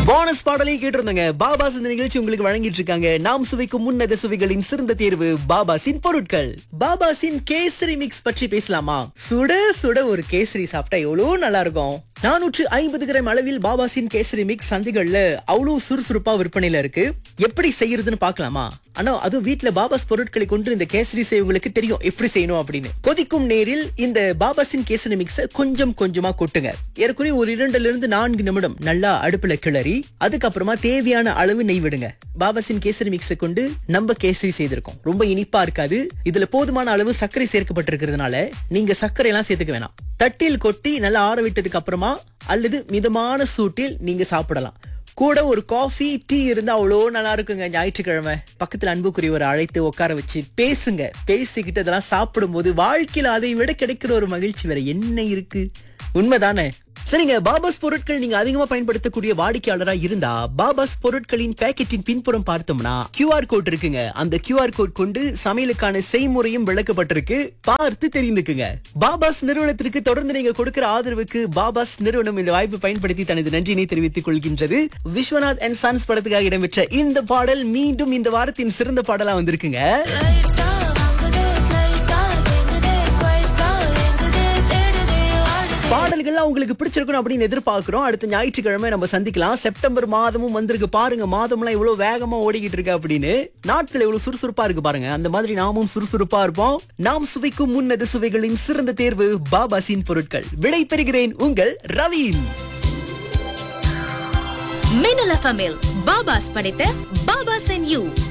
bonus பாடலை கேட்டிருந்தாங்க பாபாஸ் இந்த நிகழ்ச்சி உங்களுக்கு வழங்கிட்டு இருக்காங்க நாம் சுவைக்கும் முன்னத சுவைகளின் சிறந்த தேர்வு பாபாஸின் பொருட்கள் பாபாஸின் கேசரி மிக்ஸ் பற்றி பேசலாமா சுட சுட ஒரு கேசரி சாப்பிட்டா எவ்வளவு நல்லா இருக்கும் நானூற்று ஐம்பது கிராம் அளவில் பாபாஸின் கேசரி மிக்ஸ் சந்தைகள்ல அவ்வளவு சுறுசுறுப்பா விற்பனையில இருக்கு எப்படி செய்யறதுன்னு பார்க்கலாமா ஆனா அதுவும் வீட்ல பாபாஸ் பொருட்களை கொண்டு இந்த கேசரி செய்வங்களுக்கு தெரியும் எப்படி செய்யணும் அப்படின்னு கொதிக்கும் நேரில் இந்த பாபாஸின் கேசரி மிக்ஸ கொஞ்சம் கொஞ்சமா கொட்டுங்க ஏற்குறைய ஒரு இரண்டுல இருந்து நான்கு நிமிடம் நல்லா அடுப்புல கிளறி அதுக்கப்புறமா தேவையான அளவு நெய் விடுங்க பாபாஸின் கேசரி மிக்ஸை கொண்டு நம்ம கேசரி செய்திருக்கோம் ரொம்ப இனிப்பா இருக்காது இதுல போதுமான அளவு சர்க்கரை சேர்க்கப்பட்டிருக்கிறதுனால நீங்க சர்க்கரை எல்லாம் சேர்த்துக்க வேணாம் தட்டில் கொட்டி நல்லா ஆற விட்டதுக்கு அப்புறமா அல்லது மிதமான சூட்டில் நீங்க சாப்பிடலாம் கூட ஒரு காஃபி டீ இருந்தா அவ்வளோ நல்லா இருக்குங்க ஞாயிற்றுக்கிழமை பக்கத்துல அன்புக்குரியவரை அழைத்து உட்கார வச்சு பேசுங்க பேசிக்கிட்டு அதெல்லாம் சாப்பிடும்போது வாழ்க்கையில அதை விட கிடைக்கிற ஒரு மகிழ்ச்சி வேற என்ன இருக்கு உண்மைதானே சரிங்க பாபாஸ் பொருட்கள் நீங்க அதிகமா பயன்படுத்தக்கூடிய வாடிக்கையாளரா இருந்தா பாபாஸ் பொருட்களின் பேக்கெட்டின் பின்புறம் பார்த்தோம்னா QR கோட் இருக்குங்க அந்த QR கோட் கொண்டு சமையலுக்கான செய்முறையும் விளக்கப்பட்டிருக்கு பார்த்து தெரிந்துக்குங்க பாபாஸ் நிறுவனத்திற்கு தொடர்ந்து நீங்க கொடுக்கிற ஆதரவுக்கு பாபாஸ் நிறுவனம் இந்த வாய்ப்பு பயன்படுத்தி தனது நன்றியினை தெரிவித்துக் கொள்கின்றது விஸ்வநாத் அண்ட் சன்ஸ் படத்துக்காக இடம்பெற்ற இந்த பாடல் மீண்டும் இந்த வாரத்தின் சிறந்த பாடலா வந்திருக்குங்க லைட்டா வாங்குதே ஸ்லைட்டா கேங்குதே குவைட்டா எங்குதே தேடுதே வாடுதே பாடல்கள்லாம் உங்களுக்கு பிடிச்சிருக்கணும் அப்படின்னு எதிர்பார்க்கிறோம் அடுத்த ஞாயிற்றுக்கிழமை நம்ம சந்திக்கலாம் செப்டம்பர் மாதமும் வந்திருக்கு பாருங்க மாதம்லாம் இவ்வளவு வேகமா ஓடிக்கிட்டு இருக்கு அப்படின்னு நாட்கள் எவ்வளவு சுறுசுறுப்பா இருக்கு பாருங்க அந்த மாதிரி நாமும் சுறுசுறுப்பா இருப்போம் நாம் சுவைக்கும் முன்னது சுவைகளின் சிறந்த தேர்வு பாபாசின் பொருட்கள் விடை பெறுகிறேன் உங்கள் ரவீன் மின்னல் எஃப்எம்மில் பாபாஸ் படைத்த பாபாஸ் அண்ட் யூ